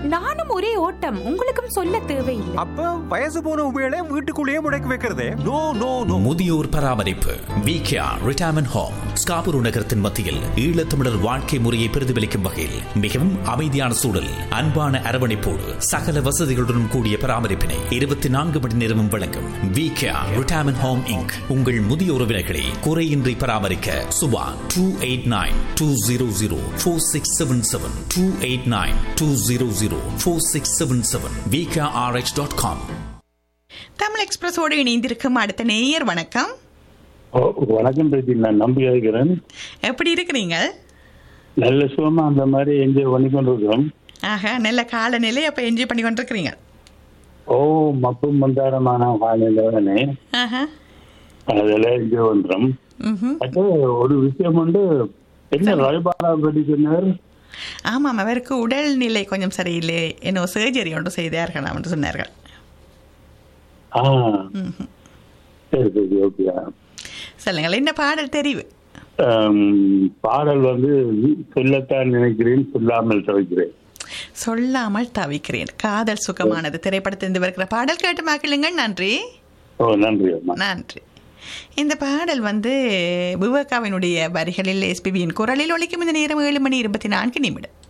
நானும் ஒரே ஓட்டம் உங்களுக்கும் சொல்ல தேவையில்லை அப்ப வயசு போன உபயோக வீட்டுக்குள்ளேயே முடக்கி வைக்கிறதே நோ நோ நோ முதியோர் பராமரிப்பு விகேஆர் ரிட்டையர்மெண்ட் ஹோம் ஸ்காபுரு நகரத்தின் மத்தியில் ஈழத்தமிழர் வாழ்க்கை முறையை பிரதிபலிக்கும் வகையில் மிகவும் அமைதியான சூழல் அன்பான அரவணைப்போடு சகல வசதிகளுடன் கூடிய பராமரிப்பினை இருபத்தி நான்கு மணி நேரமும் வழங்கும் விகேஆர் ரிட்டையர்மெண்ட் ஹோம் இங்க் உங்கள் முதிய உறவினர்களை குறையின்றி பராமரிக்க Subha two eight nine two zero zero four six seven seven two eight nine two zero zero four six seven seven VKRH dot com Tamil எக்ஸ்பிரஸோடு இணைந்திருக்கும் அடுத்த நேயர் வணக்கம் ஓ, வணக்கம் பிரதி நான் நம்பி இருக்கிறேன் எப்படி இருக்கிறீங்க நல்ல சுகமா அந்த மாதிரி என்ஜாய் பண்ணி கொண்டிருக்கிறோம் ஆக நல்ல காலநிலை அப்ப என்ஜாய் பண்ணி கொண்டிருக்கிறீங்க ஓ மப்பும் மந்தாரமான வானிலை ஆஹா. அதெல்லாம் என்ஜாய் பண்றோம் ம்ஹும். அது ஒரு விஷயம் வந்து என்ன ரவிபாலா பற்றி சொன்னார் ஆமாம் அவருக்கு உடல்நிலை கொஞ்சம் சரியில்லை என்ன சர்ஜரி ஒன்று செய்தார்கள் என்று சொன்னார்கள் ஆ சரி சரி ஓகே சொல்லுங்கள் என்ன பாடல் தெரிவு பாடல் வந்து சொல்லத்தான் நினைக்கிறேன் சொல்லாமல் தவிக்கிறேன் சொல்லாமல் தவிக்கிறேன் காதல் சுகமானது திரைப்படத்திலிருந்து வருகிற பாடல் கேட்டு மாக்கிளுங்கள் நன்றி ஓ நன்றி அம்மா நன்றி இந்த பாடல் வந்து விவேகாவினுடைய வரிகளில் எஸ்பிபியின் குரலில் ஒலிக்கும் இந்த நேரம் ஏழு மணி இருபத்தி நான்கு நிமிடம்